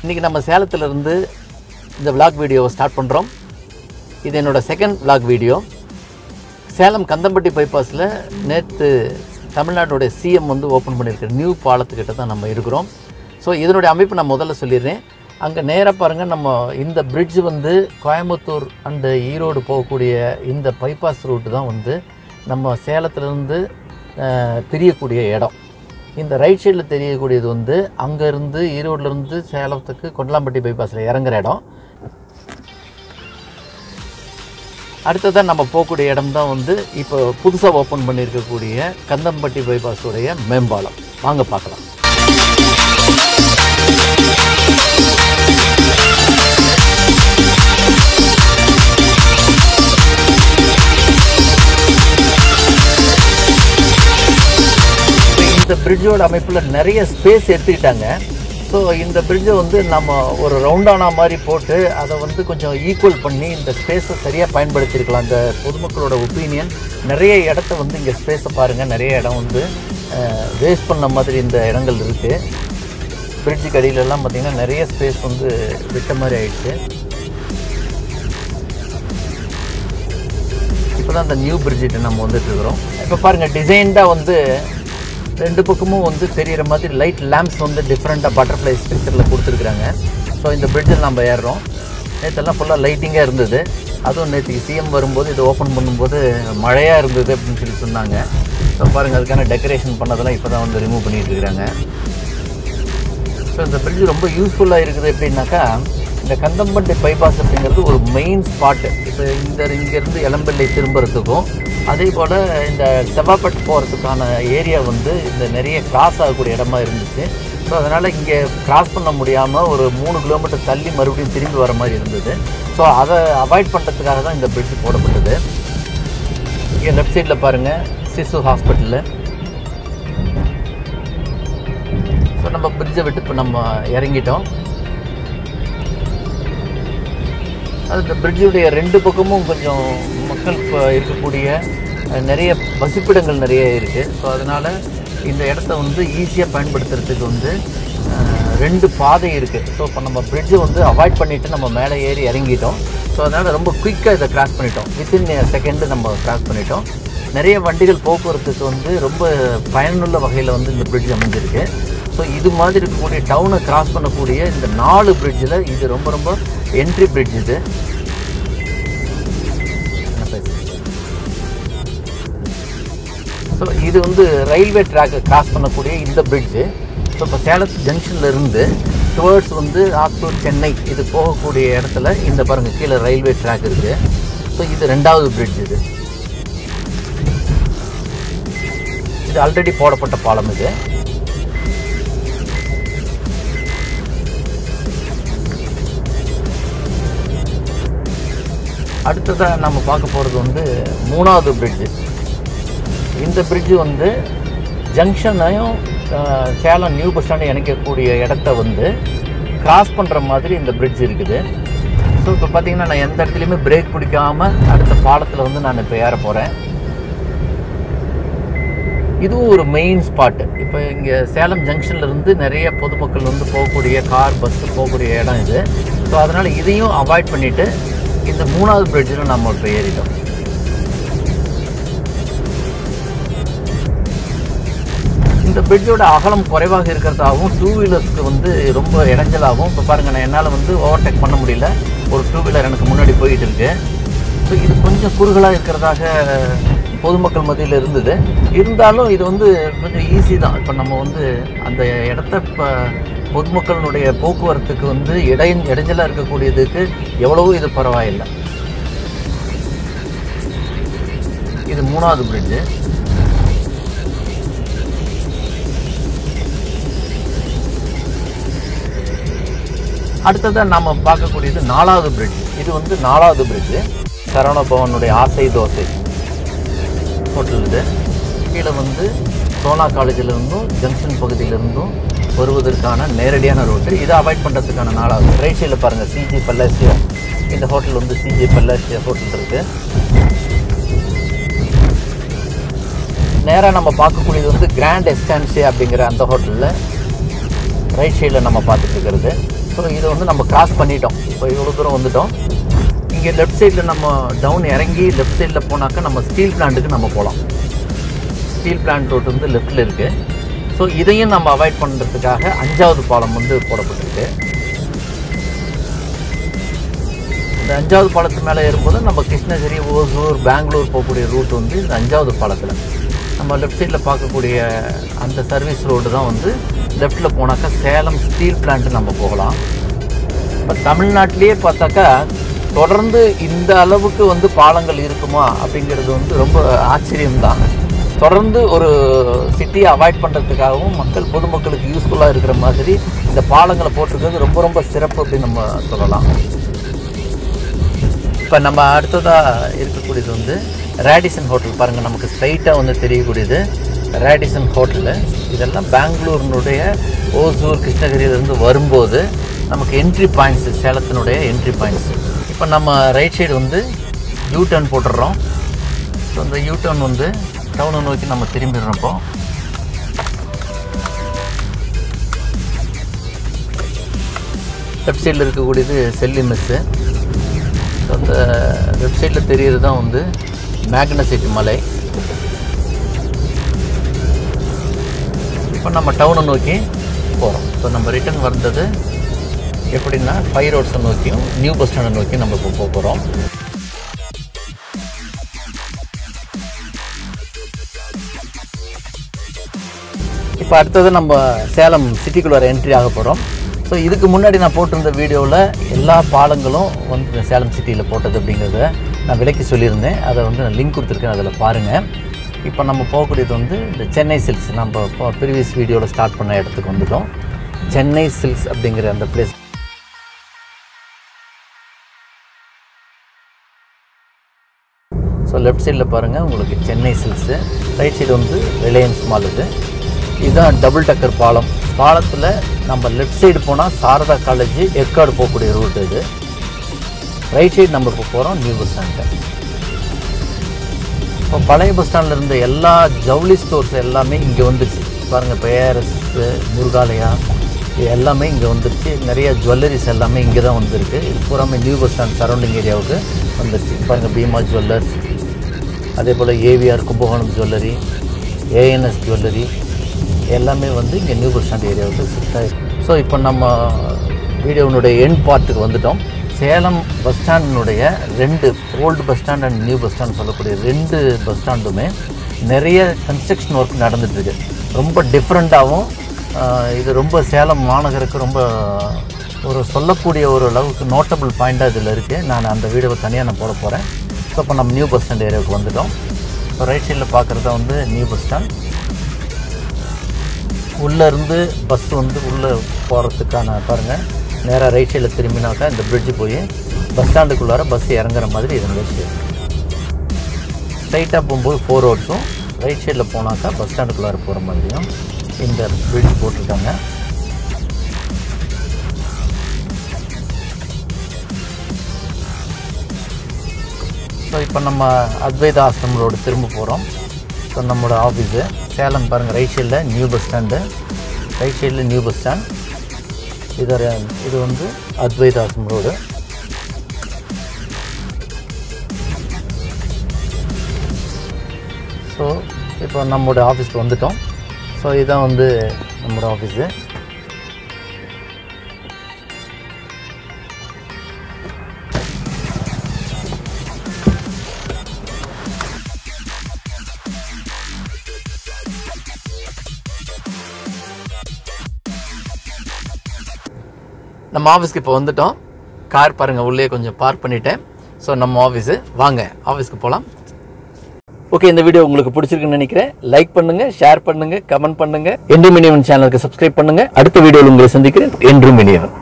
இன்றைக்கி நம்ம சேலத்திலிருந்து இந்த vlog வீடியோவை ஸ்டார்ட் பண்ணுறோம் இது என்னோட second vlog video Salem Kandampatti பைபாஸில் நேற்று தமிழ்நாட்டுடைய சிஎம் வந்து ஓப்பன் பண்ணியிருக்கிற நியூ பாலத்துக்கிட்ட தான் நம்ம இருக்கிறோம் ஸோ இதனுடைய அமைப்பு நான் முதல்ல சொல்லிடுறேன் அங்கே நேராக பாருங்கள் நம்ம இந்த bridge வந்து கோயம்புத்தூர் அண்டு ஈரோடு போகக்கூடிய இந்த பைபாஸ் ரூட்டு தான் வந்து நம்ம சேலத்திலேருந்து பிரியக்கூடிய இடம் இந்த ரைட் சைடில் தெரியக்கூடியது வந்து அங்கேருந்து ஈரோட்லேருந்து சேலத்துக்கு கொண்டலாம்பட்டி பைபாஸில் இறங்குற இடம் அடுத்ததாக நம்ம போகக்கூடிய இடம் தான் வந்து இப்போ புதுசாக ஓப்பன் பண்ணியிருக்கக்கூடிய கந்தம்பட்டி பைபாஸுடைய மேம்பாலம் வாங்க பார்க்கலாம் இந்த பிரிட்ஜோட அமைப்பில் நிறைய ஸ்பேஸ் எடுத்துக்கிட்டாங்க ஸோ இந்த பிரிட்ஜை வந்து நம்ம ஒரு ரவுண்டானா மாதிரி போட்டு அதை வந்து கொஞ்சம் ஈக்குவல் பண்ணி இந்த ஸ்பேஸை சரியாக பயன்படுத்தியிருக்கலாம் இந்த பொதுமக்களோட ஒப்பீனியன் நிறைய இடத்த வந்து இங்கே ஸ்பேஸை பாருங்கள் நிறைய இடம் வந்து வேஸ்ட் பண்ண மாதிரி இந்த இடங்கள் இருக்குது பிரிட்ஜுக்கு அடியிலலாம் பார்த்திங்கன்னா நிறைய ஸ்பேஸ் வந்து விட்ட மாதிரி ஆயிடுச்சு இப்போ தான் அந்த நியூ பிரிட்ஜிட்ட நம்ம வந்துட்டு இருக்கிறோம் இப்போ பாருங்கள் டிசைன்டாக வந்து ரெண்டு பக்கமும் வந்து தெரிகிற மாதிரி லைட் லேம்ப்ஸ் வந்து டிஃப்ரெண்ட்டாக பட்டர்ஃப்ளை ஸ்ட்ரக்சரில் கொடுத்துருக்குறாங்க ஸோ இந்த பிரிட்ஜில் நம்ம ஏறுறோம் நேற்றெல்லாம் ஃபுல்லாக லைட்டிங்காக இருந்தது அதுவும் நேற்றுக்கு சிஎம் வரும்போது இது ஓப்பன் பண்ணும்போது மழையாக இருந்தது அப்படின்னு சொல்லி சொன்னாங்க ஸோ பாருங்கள் அதுக்கான டெக்கரேஷன் பண்ணதெல்லாம் இப்போ தான் வந்து ரிமூவ் பண்ணிட்டு இருக்கிறாங்க ஸோ இந்த பிரிட்ஜ் ரொம்ப யூஸ்ஃபுல்லாக இருக்குது எப்படின்னாக்கா இந்த கந்தம்பட்டி பைபாஸ் அப்படிங்கிறது ஒரு மெயின் ஸ்பாட்டு இப்போ இந்த இங்கேருந்து இளம்பிள்ளை திரும்புறதுக்கும் அதே போல் இந்த செவ்வாப்பட்டு போகிறதுக்கான ஏரியா வந்து இந்த நிறைய கிராஸ் ஆகக்கூடிய இடமா இருந்துச்சு ஸோ அதனால் இங்கே கிராஸ் பண்ண முடியாமல் ஒரு மூணு கிலோமீட்டர் தள்ளி மறுபடியும் திரும்பி வர மாதிரி இருந்தது ஸோ அதை அவாய்ட் பண்ணுறதுக்காக தான் இந்த பிரிட்ஜ் போடப்பட்டது இங்கே லெஃப்ட் சைடில் பாருங்கள் சிசு ஹாஸ்பிட்டலு ஸோ நம்ம பிரிட்ஜை விட்டு இப்போ நம்ம இறங்கிட்டோம் அது இந்த பிரிட்ஜுடைய ரெண்டு பக்கமும் கொஞ்சம் மக்கள் இப்போ இருக்கக்கூடிய அஹ், நிறைய வசிப்பிடங்கள் நிறைய இருக்குது ஸோ அதனால் இந்த இடத்த வந்து ஈஸியாக பயன்படுத்துறதுக்கு வந்து அஹ், ரெண்டு பாதை இருக்குது ஸோ இப்போ நம்ம பிரிட்ஜை வந்து அவாய்ட் பண்ணிவிட்டு நம்ம மேலே ஏறி இறங்கிட்டோம் ஸோ அதனால் ரொம்ப குயிக்காக இதை கிராஸ் பண்ணிட்டோம் வித்தின் செகண்டு நம்ம கிராஸ் பண்ணிட்டோம் நிறைய வண்டிகள் போக்குவரத்துக்கு வந்து ரொம்ப பயனுள்ள வகையில் வந்து இந்த பிரிட்ஜ் அமைஞ்சிருக்கு ஸோ இது மாதிரி இருக்கக்கூடிய டவுனை கிராஸ் பண்ணக்கூடிய இந்த நாலு பிரிட்ஜில் இது ரொம்ப ரொம்ப என்ட்ரி பிரிட்ஜ் இது ஸோ இது வந்து ரயில்வே ட்ராக்கை கிராஸ் பண்ணக்கூடிய இந்த பிரிட்ஜு ஸோ இப்போ சேலத்து ஜங்ஷனில் இருந்து டுவர்ட்ஸ் வந்து ஆத்தூர் சென்னை இது போகக்கூடிய இடத்துல இந்த பாருங்கள் கீழே ரயில்வே ட்ராக் இருக்குது ஸோ இது ரெண்டாவது பிரிட்ஜ் இது இது ஆல்ரெடி போடப்பட்ட பாலம் இது அடுத்ததாக நம்ம பார்க்க போகிறது வந்து மூணாவது பிரிட்ஜு இந்த பிரிட்ஜு வந்து ஜங்ஷனையும் அஹ், சேலம் நியூ பஸ் ஸ்டாண்டை இணைக்கக்கூடிய இடத்த வந்து கிராஸ் பண்ணுற மாதிரி இந்த பிரிட்ஜ் இருக்குது ஸோ இப்போ பார்த்தீங்கன்னா நான் எந்த இடத்துலையுமே பிரேக் பிடிக்காமல் அடுத்த பாலத்தில் வந்து நான் இப்போ ஏற போகிறேன் இதுவும் ஒரு மெயின் ஸ்பாட்டு இப்போ இங்கே சேலம் ஜங்ஷன்ல இருந்து நிறைய பொதுமக்கள் வந்து போகக்கூடிய கார் பஸ்ஸு போகக்கூடிய இடம் இது ஸோ அதனால் இதையும் அவாய்ட் பண்ணிவிட்டு இந்த மூணாவது பிரிட்ஜில் நம்ம இப்போ ஏறிட்டோம் இந்த பிரிட்ஜோட அகலம் குறைவாக இருக்கிறதாகவும் டூ வீலர்ஸ்க்கு வந்து ரொம்ப இடைஞ்சலாகவும் இப்போ பாருங்கள் நான் என்னால் வந்து ஓவர்டேக் பண்ண முடியல ஒரு டூ வீலர் எனக்கு முன்னாடி போயிட்டு இருக்கு ஸோ இது கொஞ்சம் குறுகலாக இருக்கிறதாக பொதுமக்கள் மத்தியில் இருந்தது இருந்தாலும் இது வந்து கொஞ்சம் ஈஸி தான் இப்போ நம்ம வந்து அந்த இடத்த இப்போ பொதுமக்களினுடைய போக்குவரத்துக்கு வந்து இடை இடைஞ்சலாக இருக்கக்கூடியதுக்கு எவ்வளவோ இது பரவாயில்லை இது மூணாவது பிரிட்ஜு அடுத்ததாக நம்ம பார்க்கக்கூடியது நாலாவது பிரிட்ஜ் இது வந்து நாலாவது பிரிட்ஜு சரவண பவனுடைய ஆசை தோசை ஹோட்டல் இது கீழே வந்து சோனா காலேஜிலிருந்தும் ஜங்ஷன் பகுதியிலிருந்தும் வருவதற்கான நேரடியான ரோட்டு இதை அவாய்ட் பண்ணுறதுக்கான நாலாவது ரைட் சைடில் பாருங்கள் சிஜி பல்லாசியா இந்த ஹோட்டல் வந்து சிஜி பல்லாசியா ஹோட்டல் இருக்குது நேராக நம்ம பார்க்கக்கூடியது வந்து கிராண்ட் எஸ்டான்சி அப்படிங்கிற அந்த ஹோட்டலில் ரைட் சைடில் நம்ம பார்த்துட்டு இருக்கிறது ஸோ இதை வந்து நம்ம கிராஸ் பண்ணிட்டோம் இப்போ இவ்வளோ தூரம் வந்துட்டோம் இங்கே லெஃப்ட் சைடில் நம்ம டவுன் இறங்கி லெஃப்ட் சைடில் போனாக்கா நம்ம ஸ்டீல் பிளான்ட்டுக்கு நம்ம போகலாம் ஸ்டீல் பிளான்ட் ரோட் வந்து லெஃப்ட்டில் இருக்குது ஸோ இதையும் நம்ம அவாய்ட் பண்ணுறதுக்காக அஞ்சாவது பாலம் வந்து போடப்பட்டிருக்கு இந்த அஞ்சாவது பாலத்து மேலே ஏறும்போது நம்ம கிருஷ்ணகிரி ஓசூர் பெங்களூர் போகக்கூடிய ரூட் வந்து இந்த அஞ்சாவது பாலத்தில் நம்ம லெஃப்ட் சைடில் பார்க்கக்கூடிய அந்த சர்வீஸ் ரோடு தான் வந்து லெஃப்ட்டில் போனாக்கா சேலம் ஸ்டீல் பிளான்ட்டு நம்ம போகலாம் இப்போ தமிழ்நாட்டிலேயே பார்த்தாக்கா தொடர்ந்து இந்த அளவுக்கு வந்து பாலங்கள் இருக்குமா அப்படிங்கிறது வந்து ரொம்ப ஆச்சரியம்தான் தொடர்ந்து ஒரு சிட்டியை அவாய்ட் பண்ணுறதுக்காகவும் மக்கள் பொதுமக்களுக்கு யூஸ்ஃபுல்லாக இருக்கிற மாதிரி இந்த பாலங்களை போட்டிருக்கிறது ரொம்ப ரொம்ப சிறப்பு அப்படின்னு நம்ம சொல்லலாம் இப்போ நம்ம அடுத்ததாக இருக்கக்கூடியது வந்து ரேடிசன் ஹோட்டல் பாருங்கள் நமக்கு ஸ்ட்ரைட்டாக வந்து தெரியக்கூடியது ரேடிசன் ஹோட்டலு இதெல்லாம் பெங்களூரினுடைய ஓசூர் கிருஷ்ணகிரியிலேருந்து வரும்போது நமக்கு என்ட்ரி பாயிண்ட்ஸு சேலத்தினுடைய என்ட்ரி பாயிண்ட்ஸு இப்போ நம்ம ரைட் சைடு வந்து யூ டர்ன் போட்டுடுறோம் ஸோ இந்த யூ டர்ன் வந்து டவுனை நோக்கி நம்ம திரும்பிடுறப்போ லெஃப்ட் சைடில் இருக்கக்கூடியது செல்லி மெஸ்ஸு ஸோ அந்த லெஃப்ட் சைடில் தெரிகிறது தான் வந்து மேக்னசைட் மலை இப்போ நம்ம டவுனை நோக்கி போகிறோம் ஸோ நம்ம ரிட்டர்ன் வந்தது எப்படின்னா ஃபைவ் ரோட்ஸை நோக்கியும் நியூ பஸ் ஸ்டாண்டை நோக்கியும் நம்ம இப்போ போக போகிறோம் இப்போ அடுத்தது நம்ம சேலம் சிட்டிக்குள்ளார என்ட்ரி ஆக போகிறோம் ஸோ இதுக்கு முன்னாடி நான் போட்டிருந்த வீடியோவில் எல்லா பாலங்களும் வந்து சேலம் சிட்டியில் போட்டது அப்படிங்கிறத நான் விலைக்கு சொல்லியிருந்தேன் அதை வந்து நான் லிங்க் கொடுத்துருக்கேன் அதில் பாருங்கள் இப்போ நம்ம போகக்கூடியது வந்து இந்த சென்னை சில்க்ஸ் நம்ம ப்ரீவியஸ் வீடியோவில் ஸ்டார்ட் பண்ண இடத்துக்கு வந்துட்டோம் சென்னை சில்க்ஸ் அப்படிங்கிற அந்த பிளேஸ் ஸோ லெஃப்ட் சைடில் பாருங்கள் உங்களுக்கு சென்னை சில்க்ஸு ரைட் சைடு வந்து ரிலையன்ஸ் மால் இது இதுதான் டபுள் டக்கர் பாலம் பாலத்தில் நம்ம லெஃப்ட் சைடு போனால் சாரதா காலேஜ் ஏற்காடு போகக்கூடிய ரூட் இது ரைட் சைடு நம்ம இப்போ போகிறோம் நியூ பஸ் ஸ்டாண்டு இப்போ பழைய பஸ் ஸ்டாண்டில் இருந்த எல்லா ஜவுளி ஸ்டோர்ஸ் எல்லாமே இங்கே வந்துருச்சு பாருங்கள் இப்போ ஏஆர்எஸ் முருகாலயா இது எல்லாமே இங்கே வந்துருச்சு நிறைய ஜுவல்லரிஸ் எல்லாமே இங்கே தான் வந்திருக்கு இது பூராமே நியூ பஸ் ஸ்டாண்ட் சரௌண்டிங் ஏரியாவுக்கு வந்துருச்சு பாருங்கள் பீமா ஜுவல்லர்ஸ் அதே போல் AVR Kumbakonam jewellery ANS jewellery எல்லாமே வந்து இங்கே நியூ பஸ் ஸ்டாண்ட் ஏரியாவுக்கு ஷிஃப்ட் ஆகிருக்கு ஸோ இப்போ நம்ம வீடியோனுடைய எண்ட் பார்ட்டுக்கு வந்துட்டோம் சேலம் பஸ் ஸ்டாண்டினுடைய ரெண்டு old bus stand and new bus stand சொல்லக்கூடிய ரெண்டு பஸ் ஸ்டாண்டுமே நிறைய கன்ஸ்ட்ரக்ஷன் ஒர்க் நடந்துட்டுருக்கு ரொம்ப டிஃப்ரெண்ட்டாகவும் இது ரொம்ப சேலம் மாநகருக்கு ரொம்ப ஒரு சொல்லக்கூடிய ஒரு அளவுக்கு நோட்டபிள் பாயிண்ட்டாக இதில் இருக்குது நான் அந்த வீடியோவை தனியாக நான் போட போகிறேன் ஸோ இப்போ நம்ம நியூ பஸ் ஸ்டாண்ட் ஏரியாவுக்கு வந்துட்டோம் ஸோ ரைட் சைடில் பார்க்குறது வந்து நியூ பஸ் ஸ்டாண்ட் உள்ளே இருந்து பஸ் வந்து உள்ளே போகிறதுக்கான பாருங்கள் நேராக ரைட் சைடில் திரும்பினாக்கா இந்த பிரிட்ஜு போய் பஸ் ஸ்டாண்டுக்குள்ளார பஸ் இறங்குற மாதிரி இருந்துச்சு ஸ்ட்ரைட்டாக போகும்போது ஃபோர் ரோட்ஸும் ரைட் சைடில் போனாக்கா பஸ் ஸ்டாண்டுக்குள்ளார போகிற மாதிரியும் இந்த பிரிட்ஜ் போட்டிருக்காங்க ஸோ இப்போ நம்ம அத்வைத ஆசிரம் ரோடு திரும்ப போகிறோம் ஸோ நம்மளோட ஆஃபீஸு சேலம் பாருங்கள் ரைட் சைடில் நியூ பஸ் ஸ்டாண்டு ரைட் சைடில் நியூ பஸ் ஸ்டாண்ட் இது ஒரு- இது வந்து அத்வைத ஆசிரம் ரோடு ஸோ இப்போ நம்மளோட ஆஃபீஸ்க்கு வந்துட்டோம் ஸோ இதுதான் வந்து நம்மளோட ஆஃபீஸு நம்ம ஆஃபீஸ்க்கு இப்போ வந்துட்டோம் கார் பாருங்கள் உள்ளே கொஞ்சம் பார்க் பண்ணிட்டேன் ஸோ நம்ம ஆஃபீஸு வாங்க ஆஃபீஸ்க்கு போகலாம் ஓகே இந்த வீடியோ உங்களுக்கு பிடிச்சிருக்குன்னு நினைக்கிறேன் லைக் பண்ணுங்க ஷேர் பண்ணுங்க கமெண்ட் பண்ணுங்க என்றும் இனியவன் சேனலுக்கு சப்ஸ்கிரைப் பண்ணுங்க அடுத்த வீடியோவில் உங்களை சந்திக்கிறேன் என்றும் இனியவன்